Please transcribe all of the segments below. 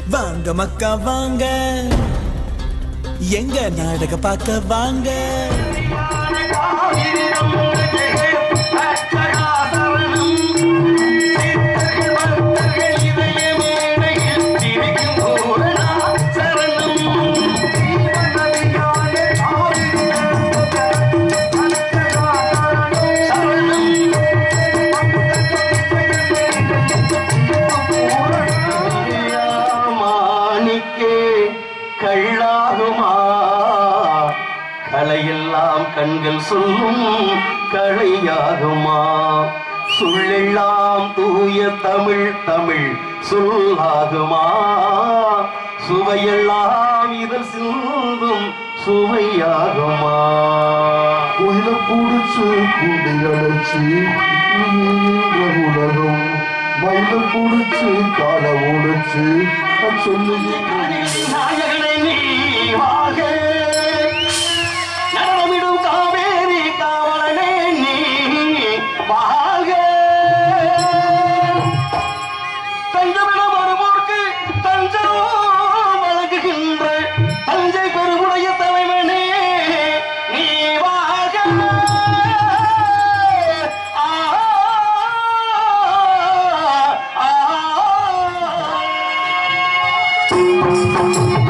வாங்க மக்கா வாங்க எங்க நாடக பார்க்க வாங்க மாணிக்கே கள்ளாகுமா கலையெல்லாம் கண்கள் சொல்லும் கலையாகுமா சொல்லெல்லாம் தூய தமிழ் தமிழ் சொல்லாகுமா சுவையெல்லாம் இதழ் சிந்தும் சுவையாகுமா கோயில புடிச்சு கூடி அழைச்சு நீங்க உலகம் மயில புடிச்சு காலை ஓடிச்சு சொல்லுங்க நாயகனே நீ வாழ்க நடனமிடும் காவேரி காவலனே நீ வாழ்க தஞ்சமிடம் வருவோர்க்கு தஞ்சம் வழங்குகின்ற தஞ்சை பெருமுடைய தலைவனே நீ வாழ்க ஆ ஆ, ஆ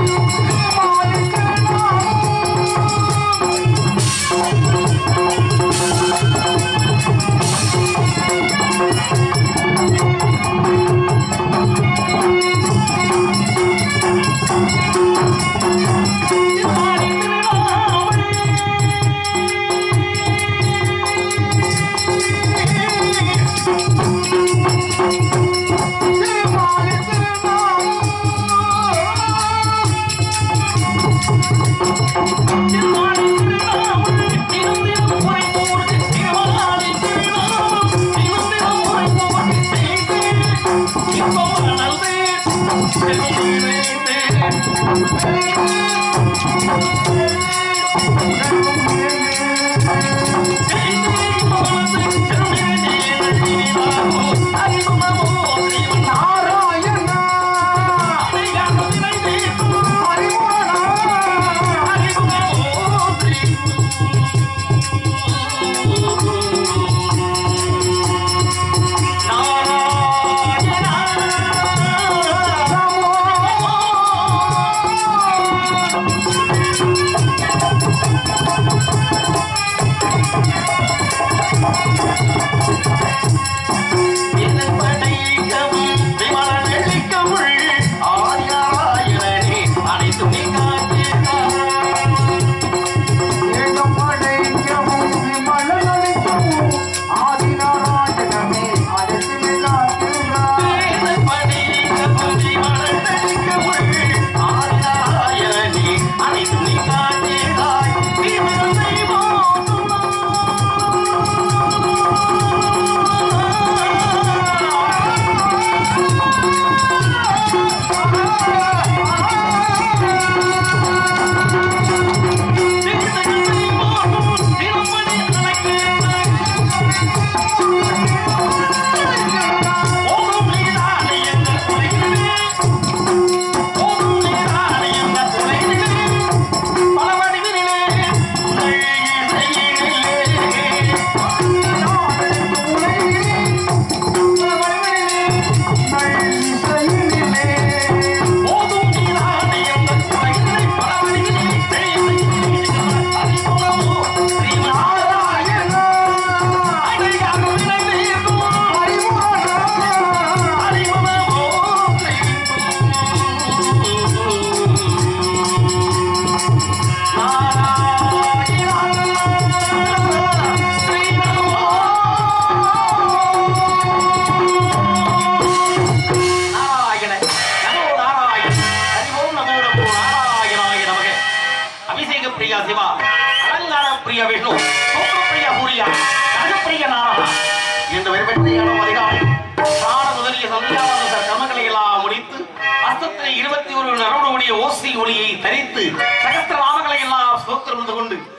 நாராயண நமோ நாராயண ஹரிஓம் நமோ நமோ நாராயணாய நமக அபிஷேக பிரியா சிவா அலங்கார பிரிய விஷ்ணு சோம பிரிய சூர்யா ராஜபிரிய நாராயண என்று வெறுப்பெற்றையான அதிகாரி பிராண முதலிய சந்தியாவந்த கர்மங்களை எல்லாம் முடித்து அஸ்தத்தில் இருபத்தி ஒரு நரவுடைய ஓசை ஒளியை தரித்து சகஸ்திர நாமங்களை எல்லாம் சோத்திரம் கொண்டு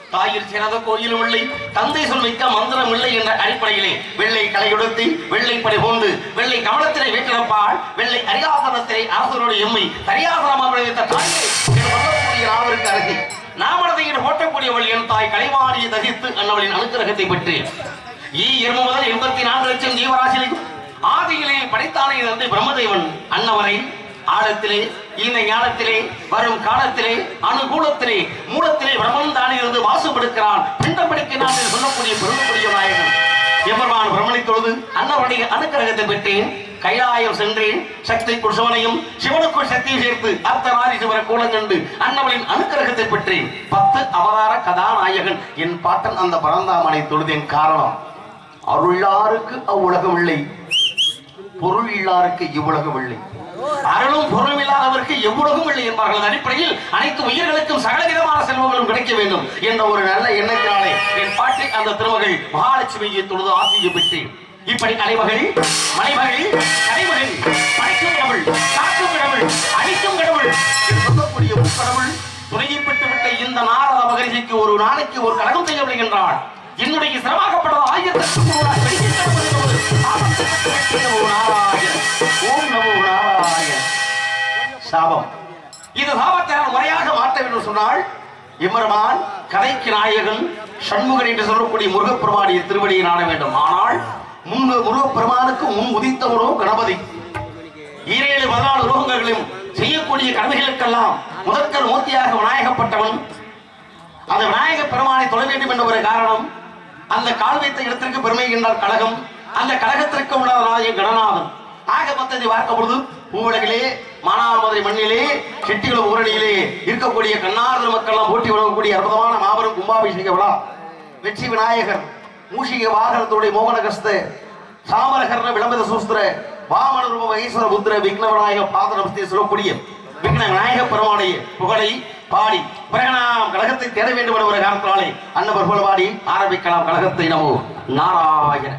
தாயிற் சிறந்த கோயிலும் இல்லை தந்தை சொல் மிக்க மந்திரம் இல்லை என்ற அடிப்படையிலே வெள்ளை கலையுடுத்தி வெள்ளை படை கொண்டு வெள்ளை கமலத்திலே வீட்டிருப்பாள் வெள்ளை அரியாசனத்திலே அரசனுடைய எம்மை சரியாசனமாக விளைவித்த தாயே என்று சொல்லக்கூடிய நாவருக்கு அருகே நாமடதையில் ஓட்டக்கூடியவள் என் தாய் கலைவாணியை தகித்து அன்னவளின் அனுக்கிரகத்தை பெற்று ஈ இரும முதல் எண்பத்தி நான்கு லட்சம் ஜீவராசிலையும் ஆதியிலே படைத்தானே தந்தை பிரம்மதேவன் அன்னவரை ஆழத்திலே இந்த ஞானத்திலே வரும் காலத்திலே அனுகூலத்திலே மூலத்திலே பிரம்மன் தானே இருந்து வாசப்படுக்கிறான் பிண்டப்படுக்கிறான் என்று சொல்லக்கூடிய பெருமைக்குரிய நாயகன் எம்பெருமான் பிரம்மனை தொழுது அன்னவருடைய அனுக்கிரகத்தை பெற்றேன் கைலாயம் சென்றேன் சக்தி குஷவனையும் சிவனுக்குள் சக்தியை சேர்த்து அர்த்தநாரி சிவர கூலம் கண்டு அன்னவளின் அனுக்கிரகத்தை பெற்றேன் பத்து அவதார கதாநாயகன் என் பாட்டன் அந்த பரந்தாமனை தொழுதேன் காரணம் அருளாருக்கு அவ்வுலகம் இல்லை பொருள் இல்லாருக்கு இவ்வுலகம் இல்லை அருளும் பொருளும் இல்லாதவருக்கு எவ்வுலகம் இல்லை என்பார்கள் அந்த அடிப்படையில் அனைத்து உயிர்களுக்கும் சகலவிதமான செல்வங்களும் கிடைக்க வேண்டும் என்ற ஒரு நல்ல எண்ணத்தினாலே என் பாட்டி அந்த திருமகள் மகாலட்சுமியை தொழுது ஆசியை பெற்றேன் இப்படி அலைமகள் மலைமகள் கலைமகள் படைக்கும் கடவுள் காக்கும் கடவுள் அழிக்கும் கடவுள் என்று சொல்லக்கூடிய முக்கடவுள் துணையை பெற்று விட்ட இந்த நாரத மகரிஷிக்கு ஒரு நாளைக்கு ஒரு கழகம் செய்ய விடுகின்றாள் என்னுடைய சிரமாகப்பட்டது ஆயிரத்தி ஓம் நமோ நாராயண சாபம் இது சாபத்தை நான் முறையாக மாற்ற வேண்டும் சொன்னால் இம்மரமான் கதைக்கு நாயகன் சண்முகன் என்று சொல்லக்கூடிய முருகப்பெருமானிய திருவடியை நாட வேண்டும் ஆனால் முன் முருகப்பெருமானுக்கு முன் உதித்தவனோ கணபதி ஈரேழு பதினாலு உலகங்களையும் செய்யக்கூடிய கடமைகளுக்கெல்லாம் முதற்கல் மூர்த்தியாக விநாயகப்பட்டவன் அந்த விநாயக பெருமானை தொழ வேண்டும் என்ற ஒரு காரணம் அந்த கால் வைத்த இடத்திற்கு பெருமை என்றால் கழகம் அந்த கழகத்திற்கு உள்ளவனாகிய கணநாதன் ஆக மொத்தத்தை பார்க்கும் பொழுது பூவுலகிலே மானாமதுரை மண்ணிலே செட்டிகுளம் ஊரணியிலே இருக்கக்கூடிய கண்ணார்ந்த மக்கள் போட்டி வழங்கக்கூடிய அற்புதமான மாபெரும் கும்பாபிஷேக விழா வெற்றி விநாயகர் மூஷிக வாகனத்துடைய மோகனகஸ்த சாமரகர்ண விளம்பர சூஸ்திர வாமன ரூப ஈஸ்வர புத்திர விக்ன விநாயக பாத நமஸ்தே சொல்லக்கூடிய விக்ன விநாயக பெருமானுடைய புகழை பாடி பிறகு நாம் கழகத்தை தேட வேண்டும் என்ற ஒரு காரணத்தினாலே அன்னவர் புகழ் பாடி ஆரம்பிக்கலாம் கழகத்தை நமோ நாராயண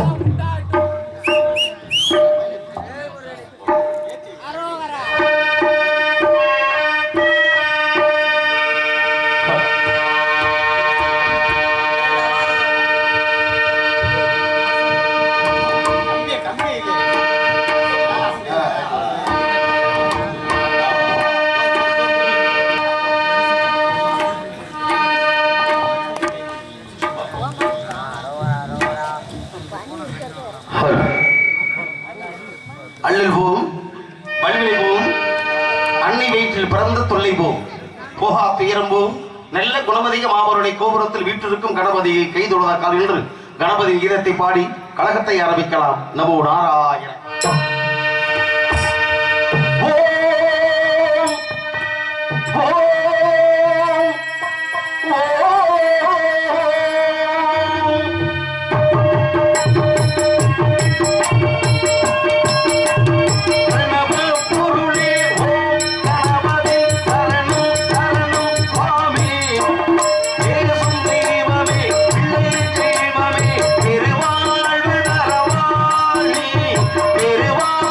அள்ளல் போம் வல்வினை போம் அன்னை வயிற்றில் பிறந்த தொல்லை போம் போகா துயரம் போம் நல்ல குணமதிக மாபருடைய கோபுரத்தில் வீற்றிருக்கும் கணபதியை கைதொழுதாக்கால் என்று கணபதி கீதத்தை பாடி கழகத்தை ஆரம்பிக்கலாம் நமோ நாராயண ஓம் ஓம் ஓம் பிரணவ பொருளே ஓம் கணபதி சரணம் சரணம் சுவாமி பேசும் தெய்வமே பிள்ளை தெய்வமே திருவாழ்வு தரவாணி திருவாழ்வு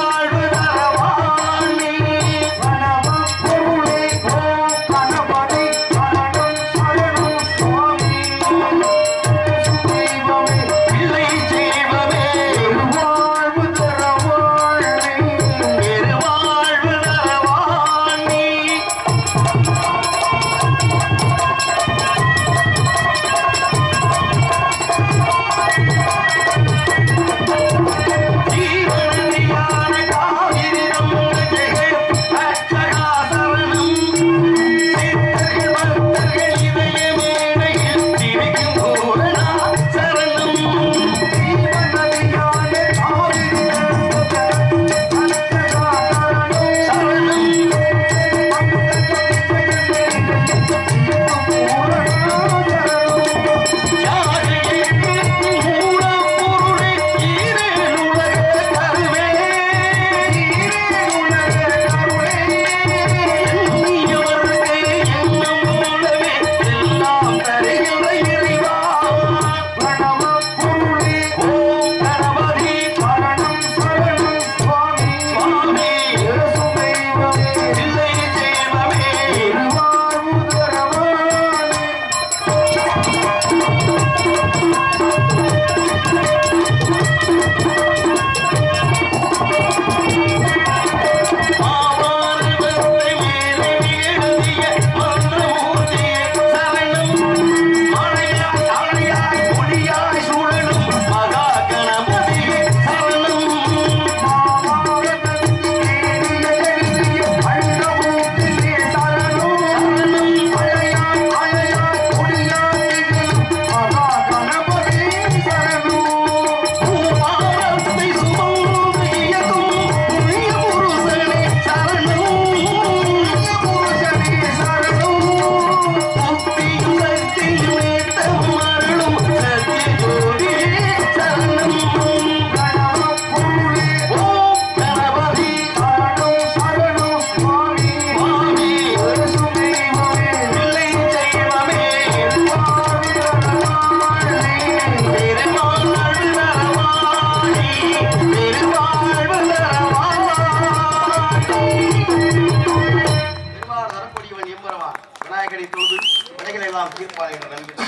எல்லாம் தீர்ப்பார் என்ற நம்பிக்கை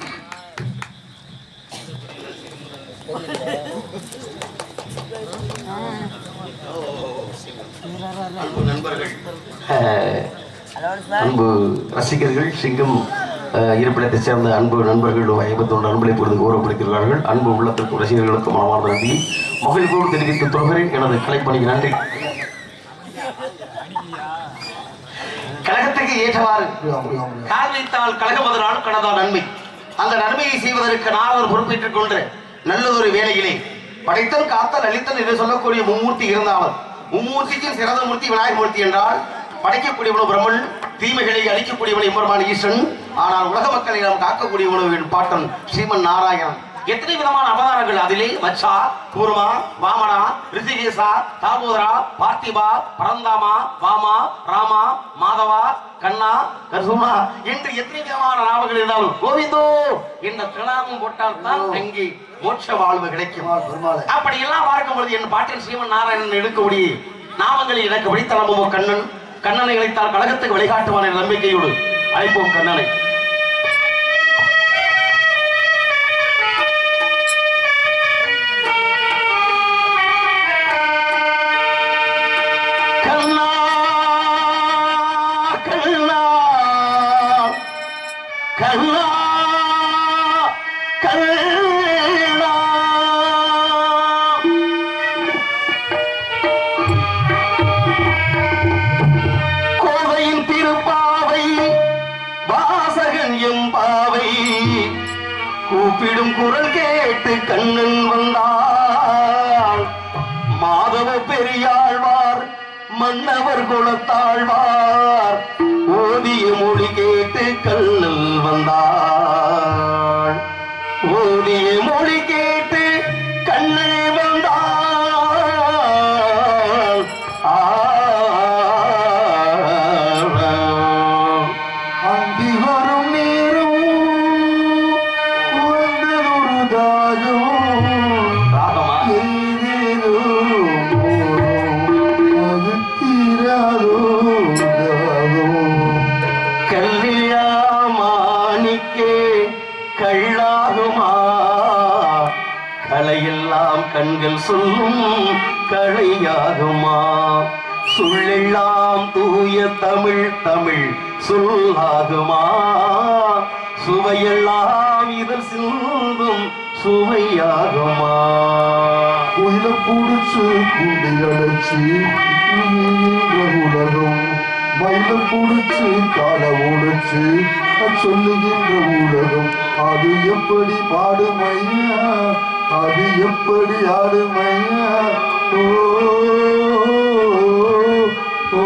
அன்பு நண்பர்கள் அஹ், அன்பு ரசிகர்கள் சிங்கம் அஹ், இருப்பிடத்தை சேர்ந்த அன்பு நண்பர்கள் ஐம்பத்தொன்று அன்பளை பொழுது கௌரவப்படுத்திருக்கிறார்கள் அன்பு உள்ளத்திற்கும் ரசிகர்களுக்கும் மனமார்ந்த நன்றி மகிழ்வோடு தெரிவித்து தொடர்கிறேன் எனது கலைப்பணிக்கு நன்றி கழகத்துக்கு ஏற்றவாறு கால் வைத்தால் கழகம் அதனால் கடந்தால் நன்மை அந்த நன்மையை செய்வதற்கு நால்வர் பொறுப்பேற்றுக் கொண்டு நல்லதொரு வேலையிலே படைத்தல் காத்தல் அளித்தல் என்று சொல்லக்கூடிய மும்மூர்த்தி இருந்தாலும் மும்மூர்த்திக்கும் சிறந்த மூர்த்தி விநாயகர் மூர்த்தி என்றால் படைக்கக்கூடியவனு பிரம்மன் தீமைகளை அழிக்கக்கூடியவன் எம்பெருமான் ஈசன் ஆனால் உலக மக்களை நாம் காக்கக்கூடியவனு பாட்டன் ஸ்ரீமன் நாராயணன் எத்தனை விதமான அவதாரங்கள் அதிலே மச்சா கூர்மா வாமனா ரிஷிகேசா தாமோதரா பார்த்திபா பரந்தாமா வாமா ராமா மாதவா கண்ணா கர்சுமா என்று எத்தனை விதமான நாமங்கள் இருந்தாலும் கோவிந்தோ என்ற திருநாமம் போட்டால் தான் அங்கே மோட்ச வாழ்வு கிடைக்கும் அப்படி எல்லாம் பார்க்கும் பொழுது என் பாட்டின் ஸ்ரீமன் நாராயணன் எடுக்கக்கூடிய நாமங்களில் எனக்கு வழித்தளமோ கண்ணன் கண்ணனை இழைத்தால் கழகத்துக்கு வழிகாட்டுவான் என்ற நம்பிக்கையோடு அழைப்போம் கண்ணனை கண்ணா கண்ணா கண்ணா கண்ணா கோவையின் திருப்பாவை வாசகன் எம்பாவை கூப்பிடும் குரல் கேட்டு கண்ணன் வந்தாள் மாதவ பெரியாழ்வார் மன்னவர் குலத்தாழ்வார் ஓதிய மொழி கேட்டு கண்ணல் வந்தாள் ஓதிய மொழி கேட்டு கண்ணல் வந்தாள் ஆ அந்தி வரும் நேரம் வந்ததொரு தாகம் ராகமா ஏதேதோ அது தீராதோ தாகம் கல்லியா மாணிக்கே கள்ளாகுமா கலையெல்லாம் கண்கள் சொல்லும் கலையாகுமா சொல்லெல்லாம் தூய தமிழ் தமிழ் சொல்லாகுமா சுவையெல்லாம் இதில் சிந்தும் சுவையாகுமா கோயில புடிச்சு கூடி அழைச்சு நீங்க உலகம் மயில புடிச்சு கால உடைச்சு சொல்லுகின்ற உலகம் அது எப்படி பாடுமையா அது எப்படி ஆடுமையா ஓ ஓ,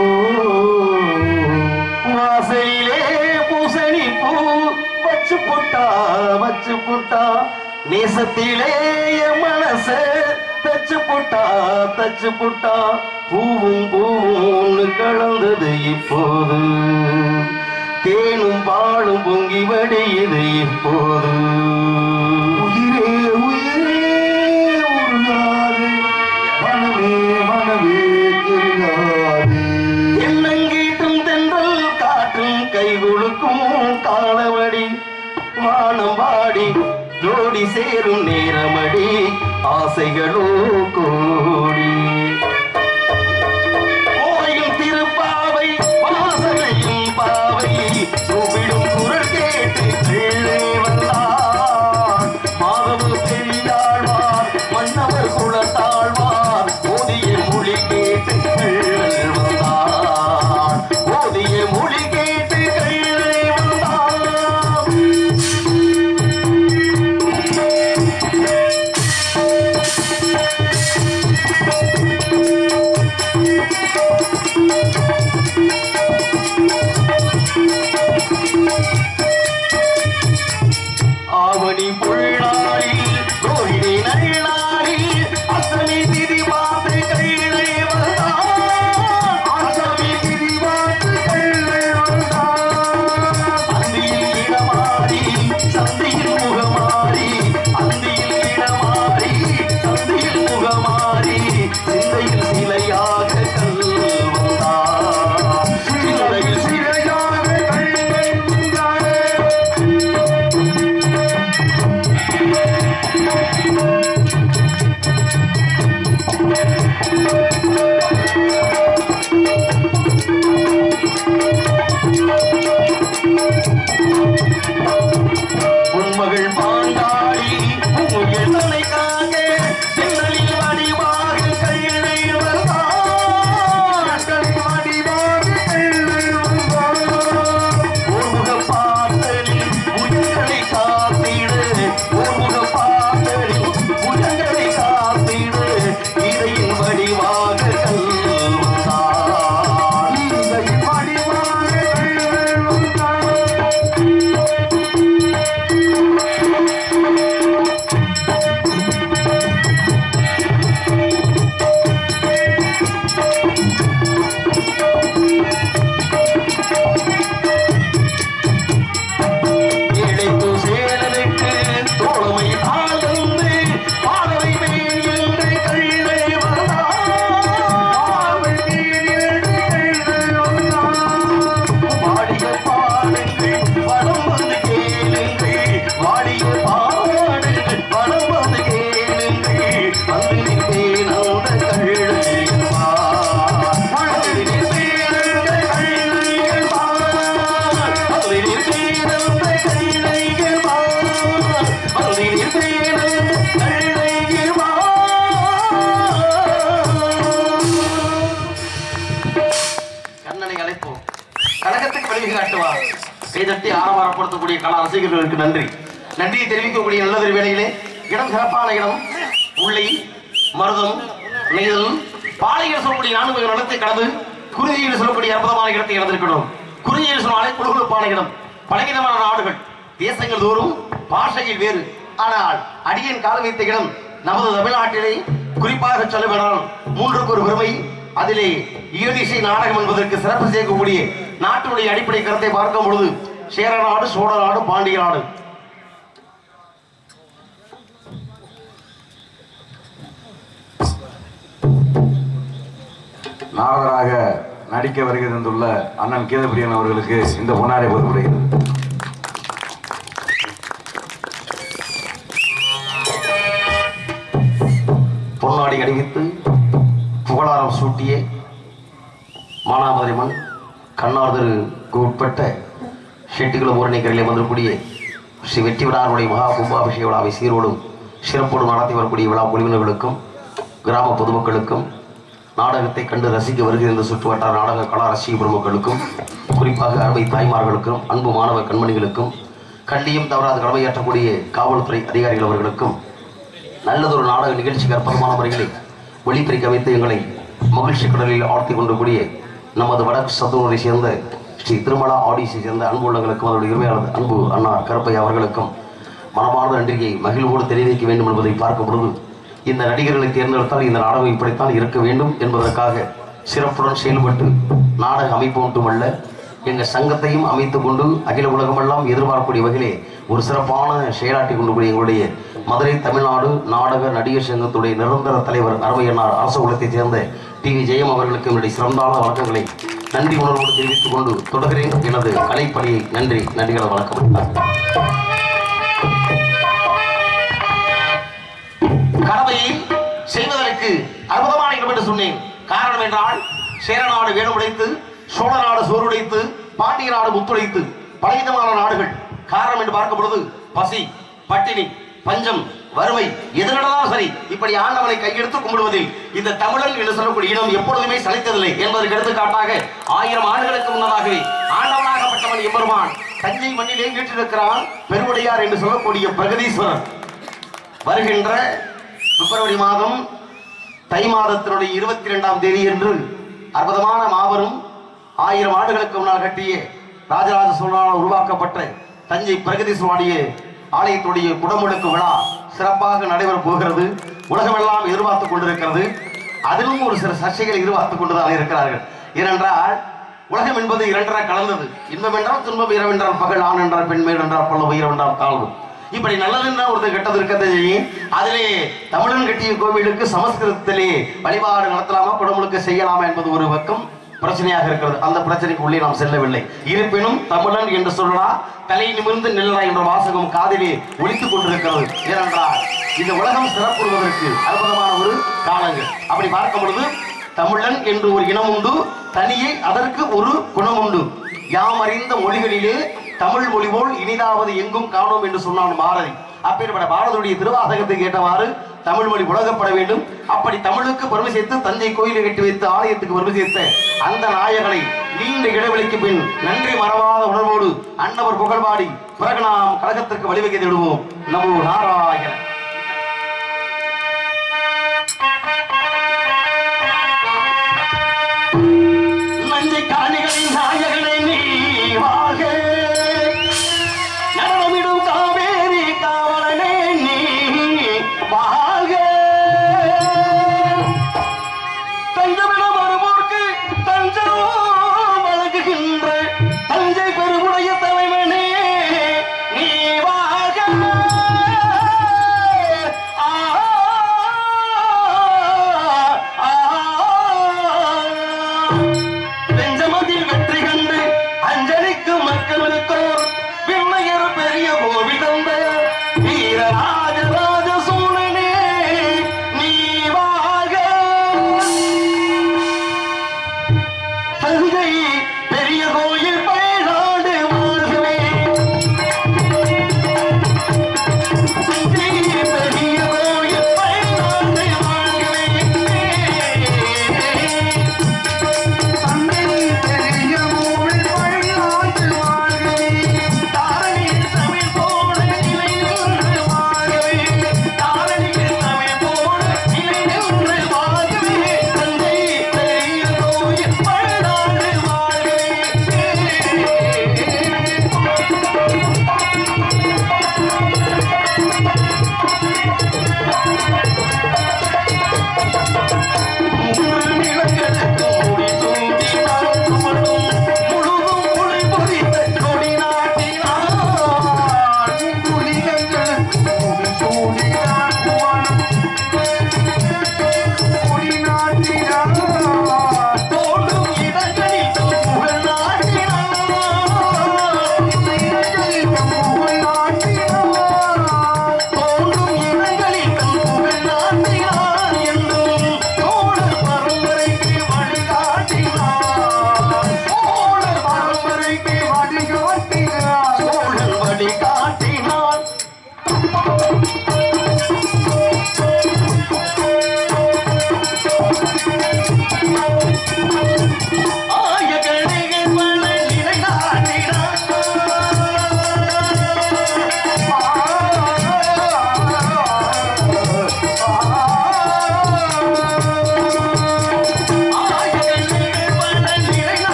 வாசலிலே பூசணி பூ வச்சு புட்டா வச்சு புட்டா நேசத்திலே என் மனச தச்சு புட்டா தச்சு புட்டா பூவும் பூவும் கலந்தது இப்போது தேனும் பாலும் பொங்கி வடியுது இப்போது உயிரே உயிரே உருகாதே மனமே மனமே தெரியாதே எண்ணங்கீட்டும் தென்றல் காற்றும் கை கொடுக்கும் காலவடி வானம் வாடி ஜோடி சேரும் நேரமடி ஆசைகளோ கோடி கோயில் திருப்பாவை வாசனையும் பாவை கூப்பிடும் குரல் கேட்டு கீழே வந்தார் மாதவ பெரியாழ்வார் மன்னவர் குலத்தாழ்வார் ஓதிய மொழி கேட்டு கீழே வந்தார் ஓதிய மொழி கேட்டு கீழே வந்தார் ஆவணி புள்ளாரில் ரோஹிணி நல்லாரில் அசல் உன்மகள் பாண்டாடி உங்கள் தலைக்காக சென்னலில் வடிவாக கையிலை ஓர்முக பாத்தலில் உயர்களை காத்திடு ஓர்முக பாத்தலில் உயர்களை காத்திடு இதையின் வடிவாக கல்வந்தார் இதையின் வடிவாக கல்வந்தார் இழைத்து சேலனுக்கு தோழமை ஆழ்ந்து பாடவை மேல் என்று கழிவை வாடிய பாடுங்கள் படம் வந்து கேளுங்கள் வாடிய பாடுங்கள் படம் வந்து கேளுங்கள் வந்து நிற்பேன் அந்த கழுதையப்பா வந்து நிற்பேன் அந்த கழுதையப்பா வந்து நிற்பேன் அந்த கழுதையப்பா வந்து நிற்பேன் அந்த கழுதையப்பா கண்ணனை அழைப்போம் கழகத்துக்கு வழி காட்டுவார் கைதட்டி ஆரவாரப்படுத்தக்கூடிய கலா ரசிகர்களுக்கு நன்றி நன்றியை தெரிவிக்கக்கூடிய நல்லதொரு வேளையிலே இடம் சிறப்பான இடம் உள்ளை மருதம் நெய்தல் பாளையில் சொல்லக்கூடிய நான்கு நடத்தை கடந்து குருதியில் சொல்லக்கூடிய அற்புதமான இடத்தை இழந்திருக்கிறோம் குருதியில் சொன்னாலே குழுகுழுப்பான இடம் பலவிதமான நாடுகள் தேசங்கள் தோறும் பாஷையில் வேறு ஆனால் அடியன் கால் வைத்த இடம் நமது தமிழ்நாட்டிலே குறிப்பாக சொல்லவேனால் மூன்றுக்கு ஒரு பெருமை அதிலே ஈழதிசை நாடகம் என்பதற்கு சிறப்பு சேர்க்கக்கூடிய நாட்டினுடைய அடிப்படை கருத்தை பார்க்கும் பொழுது சேர நாடு சோழ நாடு பாண்டிய நாடு நாரதராக நடிக்க வருகை தந்துள்ள அண்ணன் கீதப்பிரியன் அவர்களுக்கு இந்த பொன்னாடை பொறுப்புடையது பொன்னாடி அணிவித்து புகழாரம் சூட்டிய மானாமதுரை மண் கண்ணாதருக்கு உட்பட்ட ஷெட்டுக்குளம் ஊரணிக்கரையில் வந்திருக்கூடிய ஸ்ரீ வெற்றி விழாவுடைய மகா கும்பாபிஷேக விழாவை சீரோடும் சிறப்போடும் நடத்தி வரக்கூடிய விழா குழுவினர்களுக்கும் கிராம பொதுமக்களுக்கும் நாடகத்தை கண்டு ரசிக்க வருகிற சுற்று வட்டார நாடக கலா ரசிக பெருமக்களுக்கும் குறிப்பாக அருமை தாய்மார்களுக்கும் அன்பு மாணவ கண்மணிகளுக்கும் கண்டியும் தவறாத கடமையாற்றக்கூடிய காவல்துறை அதிகாரிகள் அவர்களுக்கும் நல்லதொரு நாடக நிகழ்ச்சிக்கு அற்புதமான முறையில் ஒளிபெருக்கி அமைத்து எங்களை மகிழ்ச்சி கடலில் ஆழ்த்தி கொண்டக்கூடிய நமது வடக்கு சத்துணரை சேர்ந்த ஸ்ரீ திருமலா ஆடிஸை சேர்ந்த அன்பு உள்ளங்களுக்கும் அதனுடைய உரிமையாளர் அன்பு அண்ணா கருப்பையா அவர்களுக்கும் மனமார்ந்த நன்றியை மகிழ்வோடு தெரிவிக்க வேண்டும் என்பதை பார்க்கும் பொழுது இந்த நடிகர்களை தேர்ந்தெடுத்தால் இந்த நாடகம் இப்படித்தான் இருக்க வேண்டும் என்பதற்காக சிறப்புடன் செயல்பட்டு நாடக அமைப்பு மட்டுமல்ல எங்கள் சங்கத்தையும் அமைத்துக் கொண்டு அகில உலகமெல்லாம் எதிர்பார்க்கக்கூடிய வகையிலே ஒரு சிறப்பான செயலாற்றி கொண்டு கூடிய எங்களுடைய மதுரை தமிழ்நாடு நாடக நடிகர் சங்கத்துடைய நிரந்தர தலைவர் அருமையன்னார் அரசு குலத்தைச் சேர்ந்த டி வி ஜெயம் அவர்களுக்கு என்னுடைய சிறந்தான வணக்கங்களை நன்றி உணர்வோடு தெரிவித்துக் கொண்டு தொடர்கிறேன் எனது கலைப்பணியை நன்றி நன்றிகளை வணக்கம் கடமையை செய்வதற்கு அற்புதமான இடம் என்று சொன்னேன் காரணம் என்றால் சேரநாடு வேணுமுடைத்து சோழ நாடு சோறுடைத்து பாண்டிய நாடு முத்துடைத்து பலவிதமான நாடுகள் காரணம் என்று பார்க்கும் பொழுது பசி பட்டினி பஞ்சம் வறுமை எது நடந்தாலும் சரி இப்படி ஆண்டவனை கையெடுத்து கும்பிடுவதில் இந்த தமிழன் என்று சொல்லக்கூடிய இடம் எப்பொழுதுமே சலித்ததில்லை என்பதற்கு எடுத்துக்காட்டாக ஆயிரம் ஆண்டுகளுக்கு முன்னதாகவே ஆண்டவனாகப்பட்டவன் எம்பெருமான் தஞ்சை மண்ணிலே வீற்றிருக்கிறான் பெருவுடையார் என்று சொல்லக்கூடிய பிரகதீஸ்வரர் வருகின்ற பிப்ரவரி மாதம் தை மாதத்தினுடைய இருபத்தி இரண்டாம் தேதி என்று அற்புதமான மாபெரும் ஆயிரம் ஆண்டுகளுக்கு முன்னால் கட்டிய ராஜராஜ சோழனால் உருவாக்கப்பட்ட தஞ்சை பிரகதீஸ்வராடிய ஆலயத்துடைய குடமுழுக்கு விழா சிறப்பாக நடைபெறப் போகிறது உலகமெல்லாம் எதிர்பார்த்துக் கொண்டிருக்கிறது அதிலும் ஒரு சில சர்ச்சைகளை எதிர்பார்த்துக் கொண்டுதான் இருக்கிறார்கள் ஏனென்றால் உலகம் என்பது இரண்டரை கலந்தது இன்பம் என்றால் துன்பம் இரவு என்றால் பகல் ஆண் என்றால் பெண்மேடு என்றால் பல்லவு இரவு என்றால் தாழ்வு இப்படி நல்லது என்றால் ஒருத்தர் கெட்டது இருக்கத்தை செய்யும் அதிலே தமிழன் கட்டிய கோவிலுக்கு சமஸ்கிருதத்திலே வழிபாடு நடத்தலாமா குடமுழுக்க செய்யலாமா என்பது ஒரு பக்கம் பிரச்சனையாக இருக்கிறது அந்த பிரச்சனைக்கு உள்ளே நாம் செல்லவில்லை இருப்பினும் தமிழன் என்று சொல்லலாம் தலை நிமிர்ந்து நில்லா என்ற வாசகம் காதிலே ஒலித்துக் கொண்டிருக்கிறது ஏனென்றால் இந்த உலகம் சிறப்புறுவதற்கு அற்புதமான ஒரு காலங்கள் அப்ப அப்படி பார்க்கும் பொழுது தமிழன் என்று ஒரு இனம் உண்டு தனியே அதற்கு ஒரு குணம் உண்டு யாம் அறிந்த மொழிகளிலே தமிழ் மொழி போல் இனிதாவது எங்கும் காணோம் என்று சொன்னான் பாரதி அப்பேற்பட்ட பாரதியுடைய திருவாசகத்தை கேட்டவாறு தமிழ் மொழி உலகப்பட வேண்டும் அப்படி தமிழுக்கு பெருமை சேர்த்து தஞ்சை கோயிலை கட்டி வைத்து ஆலயத்துக்கு பெருமை சேர்த்த அந்த நாயகனை நீண்ட இடைவெளிக்கு பின் நன்றி மறவாத உணர்வோடு அன்னவர் புகழ்பாடி பிறகு நாம் கழகத்திற்கு வழிவகை தேடுவோம் நமோ நாராயணன்